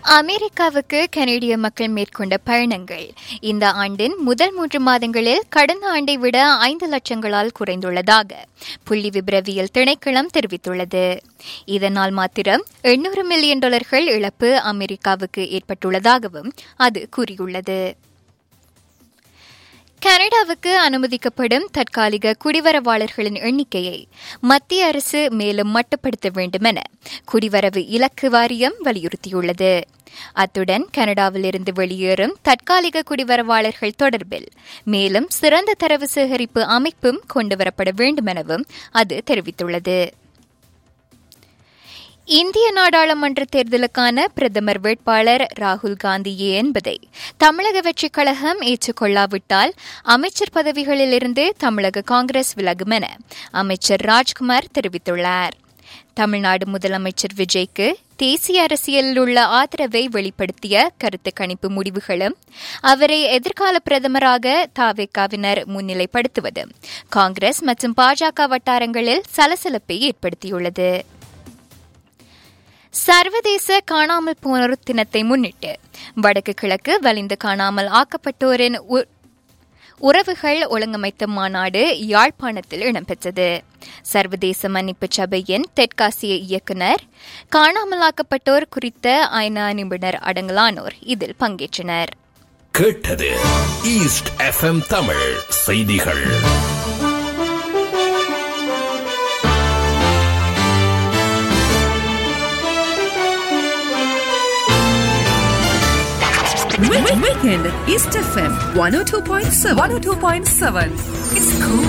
அமெரிக்காவுக்கு கனேடிய மக்கள் மேற்கொண்ட பயணங்கள் இந்த ஆண்டின் முதல் மூன்று மாதங்களில் கடந்த ஆண்டை விட ஐந்து லட்சங்களால் குறைந்துள்ளதாக புள்ளி விபரவியல் திணைக்களம் தெரிவித்துள்ளது இதனால் மாத்திரம் எண்ணூறு மில்லியன் டாலர்கள் இழப்பு அமெரிக்காவுக்கு ஏற்பட்டுள்ளதாகவும் அது கூறியுள்ளது கனடாவுக்கு அனுமதிக்கப்படும் தற்காலிக குடிவரவாளர்களின் எண்ணிக்கையை மத்திய அரசு மேலும் மட்டுப்படுத்த வேண்டும் என குடிவரவு இலக்கு வாரியம் வலியுறுத்தியுள்ளது அத்துடன் கனடாவிலிருந்து வெளியேறும் தற்காலிக குடிவரவாளர்கள் தொடர்பில் மேலும் சிறந்த தரவு சேகரிப்பு அமைப்பும் கொண்டுவரப்பட வேண்டும் எனவும் அது தெரிவித்துள்ளது இந்திய நாடாளுமன்ற தேர்தலுக்கான பிரதமர் வேட்பாளர் ராகுல் காந்தியே என்பதை தமிழக வெற்றிக் கழகம் ஏற்றுக்கொள்ளாவிட்டால் அமைச்சர் பதவிகளிலிருந்து தமிழக காங்கிரஸ் விலகும் என அமைச்சர் ராஜ்குமார் தெரிவித்துள்ளார் தமிழ்நாடு முதலமைச்சர் விஜய்க்கு தேசிய அரசியலில் உள்ள ஆதரவை வெளிப்படுத்திய கருத்து கணிப்பு முடிவுகளும் அவரை எதிர்கால பிரதமராக தாவேக்காவினர் முன்னிலைப்படுத்துவது காங்கிரஸ் மற்றும் பாஜக வட்டாரங்களில் சலசலப்பை ஏற்படுத்தியுள்ளது சர்வதேச காணாமல் போனோர் தினத்தை முன்னிட்டு வடக்கு கிழக்கு வலிந்து காணாமல் ஆக்கப்பட்டோரின் உறவுகள் ஒழுங்கமைத்த மாநாடு யாழ்ப்பாணத்தில் இடம்பெற்றது சர்வதேச மன்னிப்பு சபையின் தெற்காசிய இயக்குநர் காணாமலாக்கப்பட்டோர் குறித்த ஐநா நிபுணர் அடங்கலானோர் இதில் பங்கேற்றனர் கேட்டது ஈஸ்ட் எஃப்எம் தமிழ் செய்திகள் Weekend East FM 102.7 102.7 It's cool